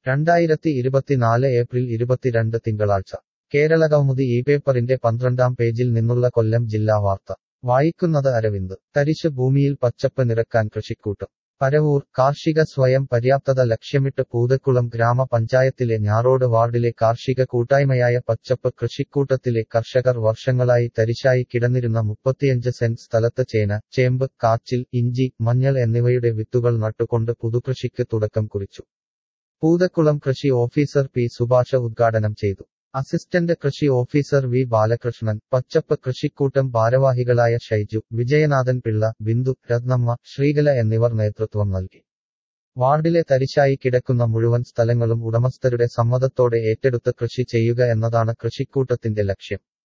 രണ്ടായിരത്തി ഇരുപത്തിനാല് ഏപ്രിൽ ഇരുപത്തിരണ്ട് തിങ്കളാഴ്ച കേരളകൗമുദി ഈ പേപ്പറിന്റെ പന്ത്രണ്ടാം പേജിൽ നിന്നുള്ള കൊല്ലം ജില്ലാ വാർത്ത വായിക്കുന്നത് അരവിന്ദ് തരിശ് ഭൂമിയിൽ പച്ചപ്പ് നിറക്കാൻ കൃഷിക്കൂട്ടം പരവൂർ കാർഷിക സ്വയം പര്യാപ്തത ലക്ഷ്യമിട്ട് പൂതക്കുളം ഗ്രാമപഞ്ചായത്തിലെ ഞാറോട് വാർഡിലെ കാർഷിക കൂട്ടായ്മയായ പച്ചപ്പ് കൃഷിക്കൂട്ടത്തിലെ കർഷകർ വർഷങ്ങളായി തരിശായി കിടന്നിരുന്ന മുപ്പത്തിയഞ്ച് സെന്റ് സ്ഥലത്ത് ചേന ചേമ്പ് കാച്ചിൽ ഇഞ്ചി മഞ്ഞൾ എന്നിവയുടെ വിത്തുകൾ നട്ടുകൊണ്ട് പുതുകൃഷിക്ക് തുടക്കം കുറിച്ചു പൂതക്കുളം കൃഷി ഓഫീസർ പി സുഭാഷ ഉദ്ഘാടനം ചെയ്തു അസിസ്റ്റന്റ് കൃഷി ഓഫീസർ വി ബാലകൃഷ്ണൻ പച്ചപ്പ് കൃഷിക്കൂട്ടം ഭാരവാഹികളായ ഷൈജു വിജയനാഥൻ പിള്ള ബിന്ദു രത്നമ്മ ശ്രീകല എന്നിവർ നേതൃത്വം നൽകി വാർഡിലെ തരിശായി കിടക്കുന്ന മുഴുവൻ സ്ഥലങ്ങളും ഉടമസ്ഥരുടെ സമ്മതത്തോടെ ഏറ്റെടുത്ത് കൃഷി ചെയ്യുക എന്നതാണ് കൃഷിക്കൂട്ടത്തിന്റെ ലക്ഷ്യം